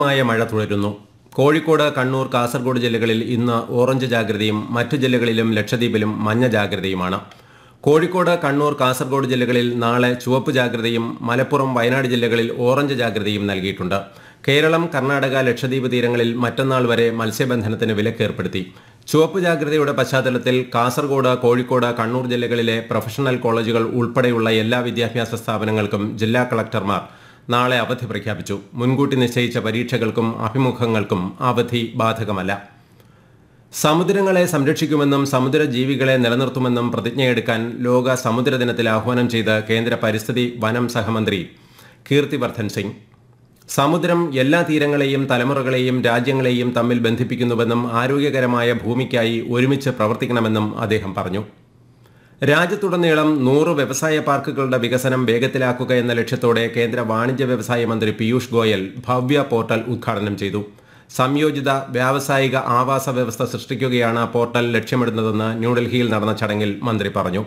മായ മഴ തുടരുന്നു കോഴിക്കോട് കണ്ണൂർ കാസർഗോഡ് ജില്ലകളിൽ ഇന്ന് ഓറഞ്ച് ജാഗ്രതയും മറ്റു ജില്ലകളിലും ലക്ഷദ്വീപിലും മഞ്ഞ ജാഗ്രതയുമാണ് കോഴിക്കോട് കണ്ണൂർ കാസർഗോഡ് ജില്ലകളിൽ നാളെ ചുവപ്പ് ജാഗ്രതയും മലപ്പുറം വയനാട് ജില്ലകളിൽ ഓറഞ്ച് ജാഗ്രതയും നൽകിയിട്ടുണ്ട് കേരളം കർണാടക ലക്ഷദ്വീപ് തീരങ്ങളിൽ മറ്റന്നാൾ വരെ മത്സ്യബന്ധനത്തിന് വിലക്കേർപ്പെടുത്തി ചുവപ്പ് ജാഗ്രതയുടെ പശ്ചാത്തലത്തിൽ കാസർഗോഡ് കോഴിക്കോട് കണ്ണൂർ ജില്ലകളിലെ പ്രൊഫഷണൽ കോളേജുകൾ ഉൾപ്പെടെയുള്ള എല്ലാ വിദ്യാഭ്യാസ സ്ഥാപനങ്ങൾക്കും ജില്ലാ കളക്ടർമാർ നാളെ അവധി പ്രഖ്യാപിച്ചു മുൻകൂട്ടി നിശ്ചയിച്ച പരീക്ഷകൾക്കും അഭിമുഖങ്ങൾക്കും അവധി ബാധകമല്ല സമുദ്രങ്ങളെ സംരക്ഷിക്കുമെന്നും സമുദ്ര ജീവികളെ നിലനിർത്തുമെന്നും പ്രതിജ്ഞയെടുക്കാൻ ലോക സമുദ്ര ദിനത്തിൽ ആഹ്വാനം ചെയ്ത് കേന്ദ്ര പരിസ്ഥിതി വനം സഹമന്ത്രി കീർത്തിവർദ്ധൻ സിംഗ് സമുദ്രം എല്ലാ തീരങ്ങളെയും തലമുറകളെയും രാജ്യങ്ങളെയും തമ്മിൽ ബന്ധിപ്പിക്കുന്നുവെന്നും ആരോഗ്യകരമായ ഭൂമിക്കായി ഒരുമിച്ച് പ്രവർത്തിക്കണമെന്നും അദ്ദേഹം പറഞ്ഞു രാജ്യത്തുടനീളം നൂറ് വ്യവസായ പാർക്കുകളുടെ വികസനം വേഗത്തിലാക്കുക എന്ന ലക്ഷ്യത്തോടെ കേന്ദ്ര വാണിജ്യ വ്യവസായ മന്ത്രി പീയൂഷ് ഗോയൽ ഭവ്യ പോർട്ടൽ ഉദ്ഘാടനം ചെയ്തു സംയോജിത വ്യാവസായിക ആവാസ വ്യവസ്ഥ സൃഷ്ടിക്കുകയാണ് പോർട്ടൽ ലക്ഷ്യമിടുന്നതെന്ന് ന്യൂഡൽഹിയിൽ നടന്ന ചടങ്ങിൽ മന്ത്രി പറഞ്ഞു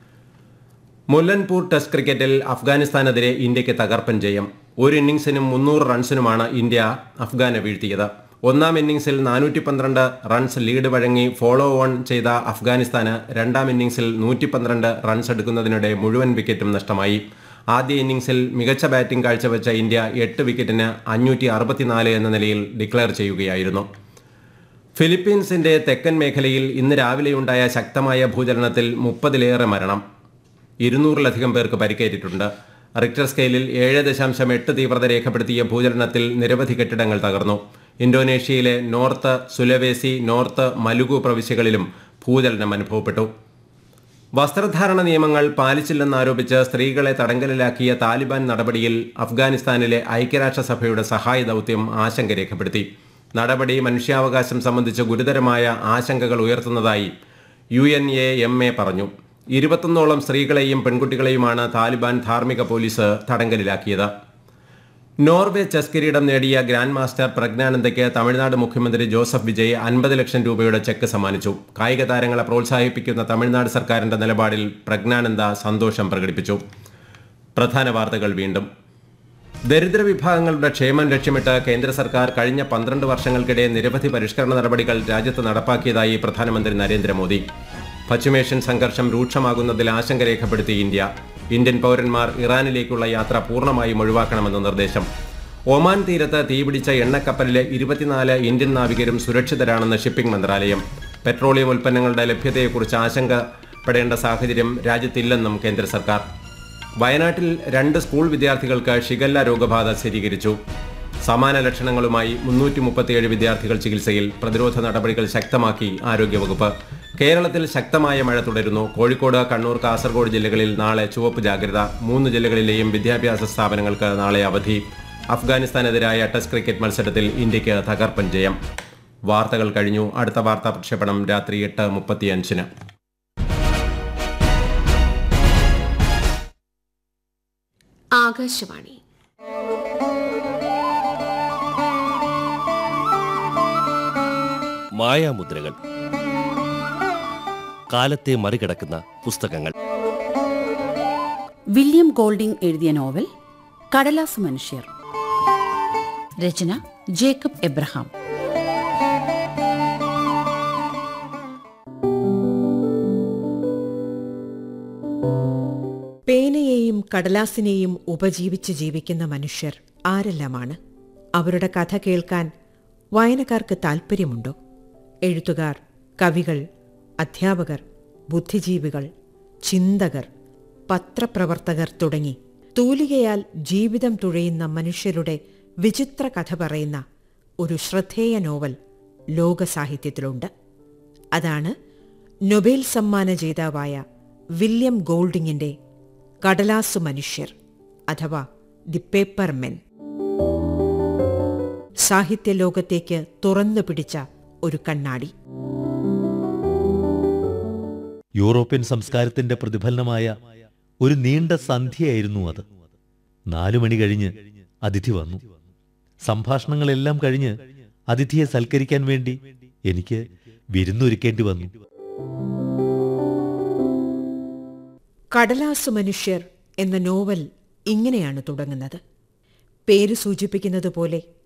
മുല്ലൻപൂർ ടെസ്റ്റ് ക്രിക്കറ്റിൽ അഫ്ഗാനിസ്ഥാനെതിരെ ഇന്ത്യയ്ക്ക് തകർപ്പൻ ജയം ഒരു ഇന്നിംഗ്സിനും മുന്നൂറ് റൺസിനുമാണ് ഇന്ത്യ അഫ്ഗാനെ വീഴ്ത്തിയത് ഒന്നാം ഇന്നിംഗ്സിൽ നാനൂറ്റി പന്ത്രണ്ട് റൺസ് ലീഡ് വഴങ്ങി ഫോളോ ഓൺ ചെയ്ത അഫ്ഗാനിസ്ഥാന് രണ്ടാം ഇന്നിംഗ്സിൽ നൂറ്റി പന്ത്രണ്ട് റൺസ് എടുക്കുന്നതിനിടെ മുഴുവൻ വിക്കറ്റും നഷ്ടമായി ആദ്യ ഇന്നിംഗ്സിൽ മികച്ച ബാറ്റിംഗ് കാഴ്ചവെച്ച ഇന്ത്യ എട്ട് വിക്കറ്റിന് അഞ്ഞൂറ്റി അറുപത്തിനാല് എന്ന നിലയിൽ ഡിക്ലെയർ ചെയ്യുകയായിരുന്നു ഫിലിപ്പീൻസിന്റെ തെക്കൻ മേഖലയിൽ ഇന്ന് രാവിലെയുണ്ടായ ശക്തമായ ഭൂചലനത്തിൽ മുപ്പതിലേറെ മരണം ഇരുന്നൂറിലധികം പേർക്ക് പരിക്കേറ്റിട്ടുണ്ട് റിക്ടർ സ്കെയിലിൽ ഏഴ് ദശാംശം എട്ട് തീവ്രത രേഖപ്പെടുത്തിയ ഭൂചലനത്തിൽ നിരവധി കെട്ടിടങ്ങൾ തകർന്നു ഇന്തോനേഷ്യയിലെ നോർത്ത് സുലവേസി നോർത്ത് മലുഗു പ്രവിശ്യകളിലും ഭൂചലനം അനുഭവപ്പെട്ടു വസ്ത്രധാരണ നിയമങ്ങൾ പാലിച്ചില്ലെന്നാരോപിച്ച് സ്ത്രീകളെ തടങ്കലിലാക്കിയ താലിബാൻ നടപടിയിൽ അഫ്ഗാനിസ്ഥാനിലെ ഐക്യരാഷ്ട്രസഭയുടെ സഹായ ദൗത്യം ആശങ്ക രേഖപ്പെടുത്തി നടപടി മനുഷ്യാവകാശം സംബന്ധിച്ച് ഗുരുതരമായ ആശങ്കകൾ ഉയർത്തുന്നതായി U N A M A പറഞ്ഞു ഇരുപത്തൊന്നോളം സ്ത്രീകളെയും പെൺകുട്ടികളെയുമാണ് താലിബാൻ ധാർമ്മിക പോലീസ് തടങ്കലിലാക്കിയത് നോർവേ ചെസ് കിരീടം നേടിയ ഗ്രാൻഡ് മാസ്റ്റർ പ്രജ്ഞാനന്ദയ്ക്ക് തമിഴ്നാട് മുഖ്യമന്ത്രി ജോസഫ് വിജയ് അൻപത് ലക്ഷം രൂപയുടെ ചെക്ക് സമ്മാനിച്ചു കായിക താരങ്ങളെ പ്രോത്സാഹിപ്പിക്കുന്ന തമിഴ്നാട് സർക്കാരിന്റെ നിലപാടിൽ പ്രജ്ഞാനന്ദ സന്തോഷം പ്രകടിപ്പിച്ചു പ്രധാന വാർത്തകൾ വീണ്ടും ദരിദ്ര വിഭാഗങ്ങളുടെ ക്ഷേമം ലക്ഷ്യമിട്ട് കേന്ദ്ര സർക്കാർ കഴിഞ്ഞ പന്ത്രണ്ട് വർഷങ്ങൾക്കിടെ നിരവധി പരിഷ്കരണ നടപടികൾ രാജ്യത്ത് നടപ്പാക്കിയതായി പ്രധാനമന്ത്രി നരേന്ദ്രമോദി പശ്ചിമേഷ്യൻ സംഘർഷം രൂക്ഷമാകുന്നതിൽ ആശങ്ക രേഖപ്പെടുത്തി ഇന്ത്യ ഇന്ത്യൻ പൗരന്മാർ ഇറാനിലേക്കുള്ള യാത്ര പൂർണ്ണമായും ഒഴിവാക്കണമെന്ന് നിർദ്ദേശം ഒമാൻ തീരത്ത് തീപിടിച്ച എണ്ണക്കപ്പലിലെ ഇരുപത്തിനാല് ഇന്ത്യൻ നാവികരും സുരക്ഷിതരാണെന്ന് ഷിപ്പിംഗ് മന്ത്രാലയം പെട്രോളിയം ഉൽപ്പന്നങ്ങളുടെ ലഭ്യതയെക്കുറിച്ച് ആശങ്കപ്പെടേണ്ട സാഹചര്യം രാജ്യത്തില്ലെന്നും കേന്ദ്ര സർക്കാർ വയനാട്ടിൽ രണ്ട് സ്കൂൾ വിദ്യാർത്ഥികൾക്ക് ഷിഗല്ല രോഗബാധ സ്ഥിരീകരിച്ചു സമാന ലക്ഷണങ്ങളുമായി മുന്നൂറ്റി മുപ്പത്തിയേഴ് വിദ്യാർത്ഥികൾ ചികിത്സയിൽ പ്രതിരോധ നടപടികൾ ശക്തമാക്കി ആരോഗ്യവകുപ്പ് കേരളത്തിൽ ശക്തമായ മഴ തുടരുന്നു കോഴിക്കോട് കണ്ണൂർ കാസർഗോഡ് ജില്ലകളിൽ നാളെ ചുവപ്പ് ജാഗ്രത മൂന്ന് ജില്ലകളിലെയും വിദ്യാഭ്യാസ സ്ഥാപനങ്ങൾക്ക് നാളെ അവധി അഫ്ഗാനിസ്ഥാനെതിരായ ടെസ്റ്റ് ക്രിക്കറ്റ് മത്സരത്തിൽ ഇന്ത്യയ്ക്ക് തകർപ്പൻ ജയം വാർത്തകൾ കഴിഞ്ഞു അടുത്ത വാർത്താ പ്രക്ഷേപണം രാത്രി എട്ട് മുപ്പത്തിയഞ്ചിന് ആകാശവാണി മായാമുദ്രകൾ കാലത്തെ മറികടക്കുന്ന പുസ്തകങ്ങൾ വില്യം ഗോൾഡിംഗ് എഴുതിയ നോവൽ കടലാസ് മനുഷ്യർ രചന ജേക്കബ് എബ്രഹാം പേനയെയും കടലാസിനെയും ഉപജീവിച്ച് ജീവിക്കുന്ന മനുഷ്യർ ആരെല്ലാമാണ് അവരുടെ കഥ കേൾക്കാൻ വായനക്കാർക്ക് താൽപ്പര്യമുണ്ടോ എഴുത്തുകാർ കവികൾ അധ്യാപകർ ബുദ്ധിജീവികൾ ചിന്തകർ പത്രപ്രവർത്തകർ തുടങ്ങി തൂലികയാൽ ജീവിതം തുഴയുന്ന മനുഷ്യരുടെ വിചിത്ര കഥ പറയുന്ന ഒരു ശ്രദ്ധേയ നോവൽ ലോകസാഹിത്യത്തിലുണ്ട് അതാണ് നൊബേൽ സമ്മാന ജേതാവായ വില്യം ഗോൾഡിങ്ങിന്റെ കടലാസു മനുഷ്യർ അഥവാ ദി പേപ്പർ മെൻ സാഹിത്യലോകത്തേക്ക് തുറന്നു പിടിച്ച ഒരു കണ്ണാടി യൂറോപ്യൻ സംസ്കാരത്തിന്റെ പ്രതിഫലനമായ ഒരു നീണ്ട സന്ധ്യയായിരുന്നു അത് നാലു മണി കഴിഞ്ഞ് അതിഥി വന്നു സംഭാഷണങ്ങളെല്ലാം കഴിഞ്ഞ് അതിഥിയെ സൽക്കരിക്കാൻ വേണ്ടി എനിക്ക് വിരുന്നൊരുക്കേണ്ടി വന്നു കടലാസു മനുഷ്യർ എന്ന നോവൽ ഇങ്ങനെയാണ് തുടങ്ങുന്നത് പേര് സൂചിപ്പിക്കുന്നത് പോലെ